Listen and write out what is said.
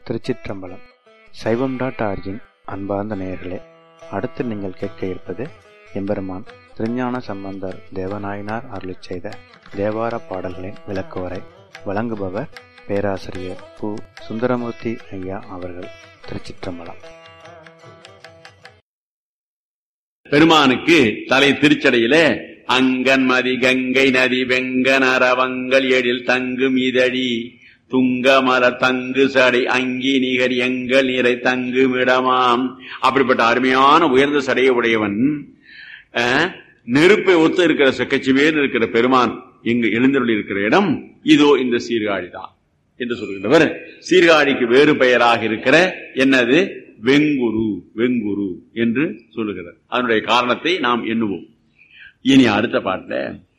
திருச்சிற்றம்பலம் சைவம் dot origin அன்பார்ந்த நேயர்களே அடுத்து நீங்கள் கேட்க இருப்பது எம்பெருமான் திருஞான சம்பந்தர் தேவநாயனார் அருளிச் செய்த தேவார பாடல்களின் விளக்குவரை வழங்குபவர் பேராசிரியர் பு சுந்தரமூர்த்தி ஐயா அவர்கள் திருச்சிற்றம்பலம் பெருமானுக்கு தலை திருச்சடையிலே அங்கன் மதி கங்கை நதி வெங்கனரவங்கள் எழில் தங்கும் இதழி துங்க மலர் தங்கு சடை அங்கி நிகர் எங்கள் நிறை தங்கும் இடமாம் அப்படிப்பட்ட அருமையான உயர்ந்த சடையை உடையவன் அஹ், நெருப்பை ஒத்து இருக்கிற செக்கச்சிவேர் இருக்கிற பெருமான் இங்கு எழுந்தருள் இருக்கிற இடம் இதோ இந்த சீர்காழி தான் என்று சொல்கின்றவர் சீர்காழிக்கு வேறு பெயராக இருக்கிற என்னது வெங்குரு வெங்குரு என்று சொல்லுகிறார் அதனுடைய காரணத்தை நாம் எண்ணுவோம் இனி அடுத்த பாட்டுல